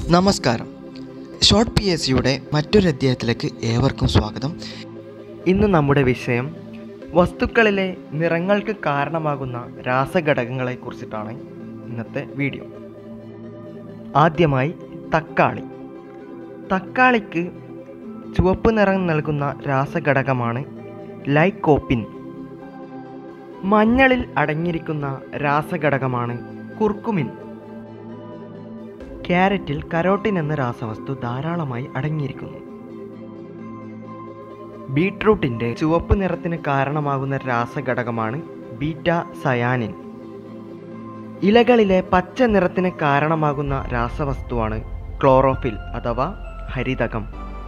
നമസ്കാരം short P S സിയുടെ മറ്റൊരു അധ്യായത്തിലേക്ക് ഏവർക്കും സ്വാഗതം ഇന്ന് നമ്മുടെ വിഷയം വസ്തുക്കളിലെ നിറങ്ങൾക്ക് കാരണമാകുന്ന രാസഘടകങ്ങളെ കുറിച്ചിട്ടാണ് ഇന്നത്തെ വീഡിയോ ആദ്യമായി തക്കാളി തക്കാളിക്ക് ചുവപ്പ് നിറം നൽകുന്ന രാസഘടകമാണ് ലൈക്കോപ്പിൻ മഞ്ഞളിൽ അടങ്ങിയിരിക്കുന്ന രാസഘടകമാണ് കുർക്കുമിൻ ക്യാരറ്റിൽ കരോട്ടിൻ എന്ന രാസവസ്തു ധാരാളമായി അടങ്ങിയിരിക്കുന്നു ബീട്രൂട്ടിൻ്റെ ചുവപ്പ് നിറത്തിന് കാരണമാകുന്ന രാസഘടകമാണ് ബീറ്റ സയാനിൻ ഇലകളിലെ പച്ച നിറത്തിന് കാരണമാകുന്ന രാസവസ്തുവാണ് ക്ലോറോഫിൽ അഥവാ ഹരിതകം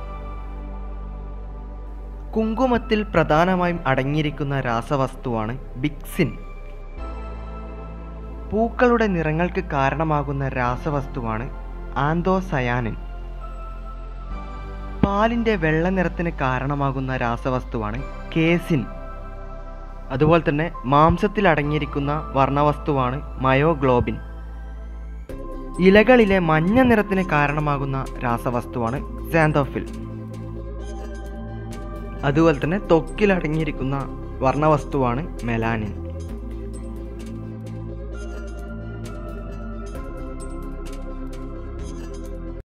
കുങ്കുമത്തിൽ പ്രധാനമായും അടങ്ങിയിരിക്കുന്ന രാസവസ്തുവാണ് ബിക്സിൻ പൂക്കളുടെ നിറങ്ങൾക്ക് കാരണമാകുന്ന രാസവസ്തുവാണ് ആന്തോസയാനിൻ പാലിൻ്റെ വെള്ള നിറത്തിന് കാരണമാകുന്ന രാസവസ്തുവാണ് കേസിൻ അതുപോലെ തന്നെ മാംസത്തിൽ അടങ്ങിയിരിക്കുന്ന വർണ്ണവസ്തുവാണ് മയോഗ്ലോബിൻ ഇലകളിലെ മഞ്ഞ നിറത്തിന് കാരണമാകുന്ന രാസവസ്തുവാണ് സാന്തോഫിൽ അതുപോലെ തന്നെ ത്വക്കിൽ അടങ്ങിയിരിക്കുന്ന വർണ്ണവസ്തുവാണ് മെലാനിൻ